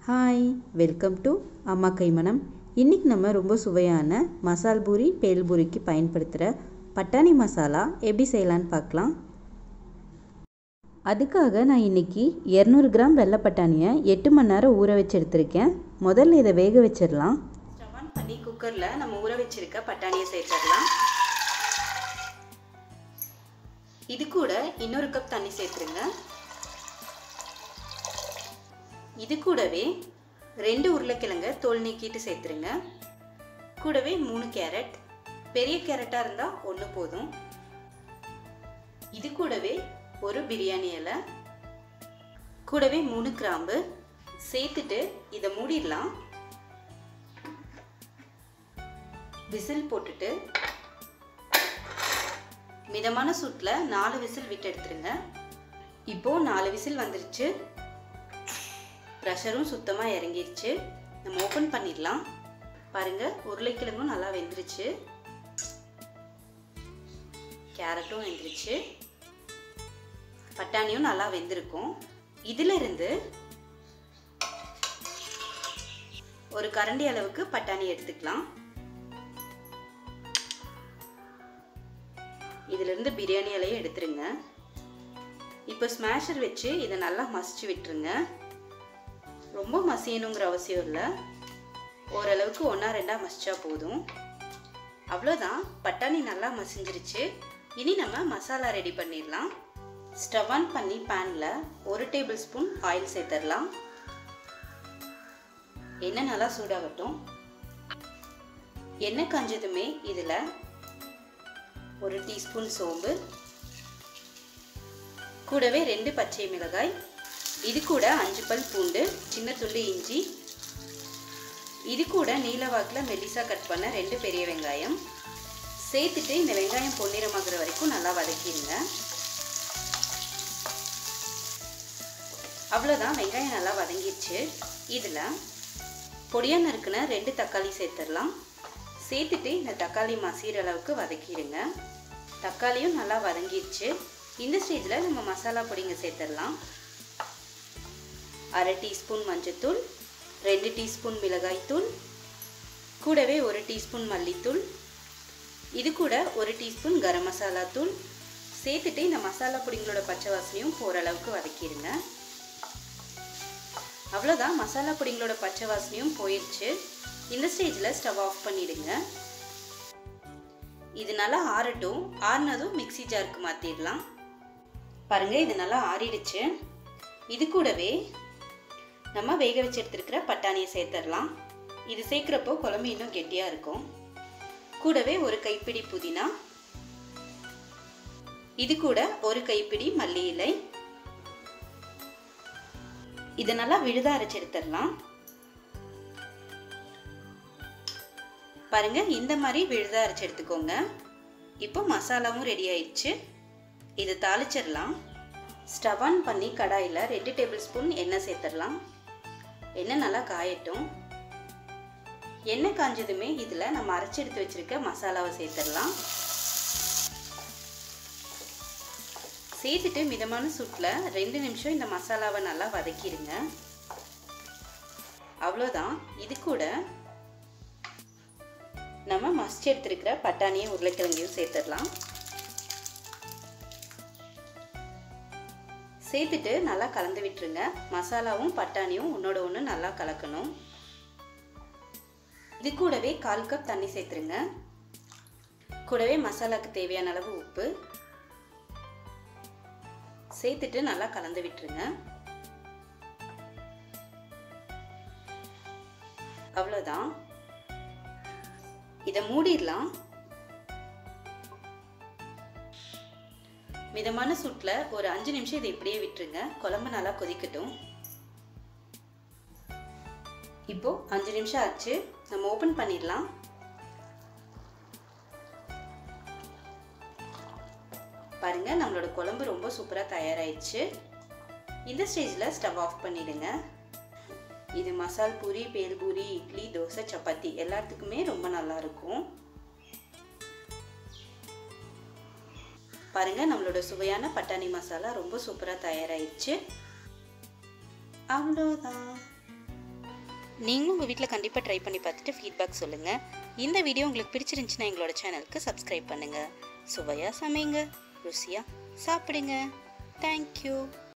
hi welcome to அம்மா கைமணம் இன்றைக்கி நம்ம ரொம்ப சுவையான மசால் பூரி பேல் பூரிக்கு பயன்படுத்துகிற பட்டாணி மசாலா எப்படி செய்யலான்னு பார்க்கலாம் அதுக்காக நான் இன்றைக்கி இரநூறு கிராம் வெள்ளை பட்டாணியை எட்டு மணி நேரம் ஊற வச்சு எடுத்திருக்கேன் முதல்ல இதை வேக வச்சிடலாம் ஸ்டவ் ஆன் பண்ணி குக்கரில் நம்ம ஊற வச்சிருக்க பட்டாணியை சேர்த்துடலாம் இது கூட இன்னொரு கப் தண்ணி சேர்த்துருங்க இது கூடவே ரெண்டு உருளைக்கிழங்க தோல் நீக்கிட்டு சேர்த்துருங்க கூடவே மூணு கேரட் பெரிய கேரட்டாக இருந்தால் ஒன்று போதும் இது கூடவே ஒரு பிரியாணி இலை கூடவே மூணு கிராம்பு சேர்த்துட்டு இதை மூடிடலாம் விசில் போட்டுட்டு மிதமான சூட்டில் நாலு விசில் விட்டு எடுத்துருங்க இப்போது நாலு விசில் வந்துருச்சு ப்ரெஷரும் சுத்தமாக இறங்கிருச்சு நம்ம ஓப்பன் பண்ணிடலாம் பாருங்கள் உருளைக்கிழங்கும் நல்லா வெந்துருச்சு கேரட்டும் வெந்துருச்சு பட்டாணியும் நல்லா வெந்திருக்கும் இதிலிருந்து ஒரு கரண்டி அளவுக்கு பட்டாணி எடுத்துக்கலாம் இதிலிருந்து பிரியாணி இலையை எடுத்துருங்க இப்போ ஸ்மாஷர் வச்சு இதை நல்லா மசிச்சு விட்டுருங்க ரொம்ப மசியணுங்கிற அவசியம் இல்லை ஓரளவுக்கு ஒன்றா ரெண்டாக மசிச்சா போதும் அவ்வளோதான் பட்டாணி நல்லா மசிஞ்சிருச்சு இனி நம்ம மசாலா ரெடி பண்ணிடலாம் ஸ்டவ் ஆன் பண்ணி பேனில் ஒரு டேபிள் ஸ்பூன் ஆயில் சேர்த்துடலாம் எண்ணெய் நல்லா சூடாகட்டும் எண்ணெய் காஞ்சதுமே இதில் ஒரு டீஸ்பூன் சோம்பு கூடவே ரெண்டு பச்சை மிளகாய் இது கூட அஞ்சு பல் பூண்டு சின்ன துள்ளி இஞ்சி இது கூட நீல வாக்கில் மெல்லிசாக கட் பண்ண ரெண்டு பெரிய வெங்காயம் சேர்த்துட்டு இந்த வெங்காயம் பொன்னிறமாகிற வரைக்கும் நல்லா வதக்கிடுங்க அவ்வளோதான் வெங்காயம் நல்லா வதங்கிடுச்சு இதில் பொடியாக நறுக்குன ரெண்டு தக்காளி சேர்த்துடலாம் சேர்த்துட்டு இந்த தக்காளி மசீர அளவுக்கு வதக்கிடுங்க தக்காளியும் நல்லா வதங்கிடுச்சு இந்த ஸ்டேஜில் நம்ம மசாலா பொடிங்க சேர்த்துடலாம் அரை டீஸ்பூன் மஞ்சத்தூள் ரெண்டு டீஸ்பூன் மிளகாய்த்தூள் கூடவே ஒரு டீஸ்பூன் மல்லித்தூள் இது கூட ஒரு டீஸ்பூன் கரம் மசாலா தூள் சேர்த்துட்டு இந்த மசாலா பொடிங்களோட பச்சை வாசனையும் போகிற அளவுக்கு வதக்கிடுங்க அவ்வளோதான் மசாலா பொடிங்களோட பச்சை வாசனையும் போயிடுச்சு இந்த ஸ்டேஜில் ஸ்டவ் ஆஃப் பண்ணிடுங்க இது நல்லா ஆறட்டும் ஆறுனதும் மிக்சி ஜாருக்கு மாற்றிடலாம் பாருங்கள் இது நல்லா ஆறிடுச்சு இது கூடவே நம்ம வேக வச்சு எடுத்துருக்கிற பட்டாணியை சேர்த்துடலாம் இது சேர்க்குறப்போ குழம்பு இன்னும் கெட்டியாக இருக்கும் கூடவே ஒரு கைப்பிடி புதினா இது கூட ஒரு கைப்பிடி மல்லி இலை இதை நல்லா விழுத அரைச்சு எடுத்துடலாம் பாருங்க இந்த மாதிரி விழுத அரைச்சு எடுத்துக்கோங்க இப்போ மசாலாவும் ரெடி ஆயிடுச்சு இதை தாளிச்சிடலாம் ஸ்டவ் ஆன் பண்ணி கடாயில் ரெண்டு டேபிள் ஸ்பூன் எண்ணெய் சேர்த்துடலாம் எண்ணெய் நல்லா காயட்டும் எண்ணெய் காஞ்சதுமே இதில் நம்ம அரைச்சி எடுத்து வச்சுருக்க மசாலாவை சேர்த்துடலாம் சேர்த்துட்டு மிதமான சூட்டில் ரெண்டு நிமிஷம் இந்த மசாலாவை நல்லா வதக்கிடுங்க அவ்வளோதான் இது கூட நம்ம மஸ்ட் எடுத்துருக்கிற பட்டாணியும் உருளைக்கிழங்கையும் சேர்த்துடலாம் சேர்த்துட்டு நல்லா கலந்து விட்டுருங்க மசாலாவும் பட்டாணியும் ஒன்றோட ஒன்று நல்லா கலக்கணும் இது கூடவே கால் கப் தண்ணி சேர்த்துருங்க கூடவே மசாலாக்கு தேவையான அளவு உப்பு சேர்த்துட்டு நல்லா கலந்து விட்டுருங்க அவ்வளோதான் இதை மூடிடலாம் மிதமான சூட்டில் ஒரு அஞ்சு நிமிஷம் இதை இப்படியே விட்டுருங்க குழம்பு நல்லா கொதிக்கட்டும் இப்போ அஞ்சு நிமிஷம் ஆச்சு நம்ம ஓப்பன் பண்ணிடலாம் பாருங்க நம்மளோட குழம்பு ரொம்ப சூப்பராக தயாராகிடுச்சு இந்த ஸ்டேஜில் ஸ்டவ் ஆஃப் பண்ணிடுங்க இது மசால் பூரி பேல் பூரி இட்லி தோசை சப்பாத்தி எல்லாத்துக்குமே ரொம்ப நல்லா இருக்கும் பாருங்க நம்மளோட சுவையான பட்டாணி மசாலா ரொம்ப சூப்பராக தயாராகிடுச்சு அவ்வளோதான் நீங்களும் உங்கள் வீட்டில் கண்டிப்பாக ட்ரை பண்ணி பார்த்துட்டு ஃபீட்பேக் சொல்லுங்கள் இந்த வீடியோ உங்களுக்கு பிடிச்சிருந்துச்சுன்னா எங்களோட சேனலுக்கு சப்ஸ்கிரைப் பண்ணுங்கள் சுவையாக சமைங்க ருசியாக சாப்பிடுங்க தேங்க்யூ